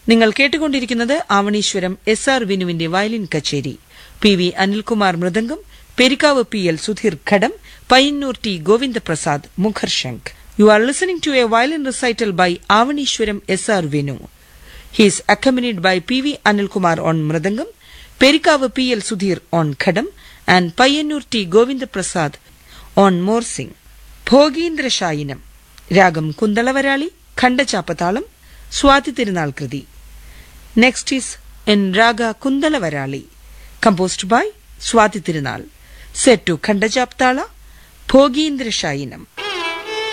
നിങ്ങൾ കേട്ടുകൊണ്ടിരിക്കുന്നത് Avaneeswaram S R വിനുവിന്റെ വയലിൻ കച്ചേരി P V Anilkumar mridangam Perikkavu P L Sudheer ghatam Payyanur T Govindaprasad മുഖർശങ്ക് you are listening to a violin recital by Avaneeswaram S R Vinu He is accompanied by P.V. Anilkumar on Mridangam, Perikavu P.L. Sudhir on Khadam, and Payyanur T. Govinda Prasad on Morsing. Bhogeendrashayinam രാഗം കുന്തളവരാളി ഖണ്ഡചാപ്പതാളം സ്വാതി തിരുനാൾ കൃതി next is in raga Kunthalavarali composed by Swathi Thirunal set to ഖണ്ഡചാപ്താള Bhogindrashayinam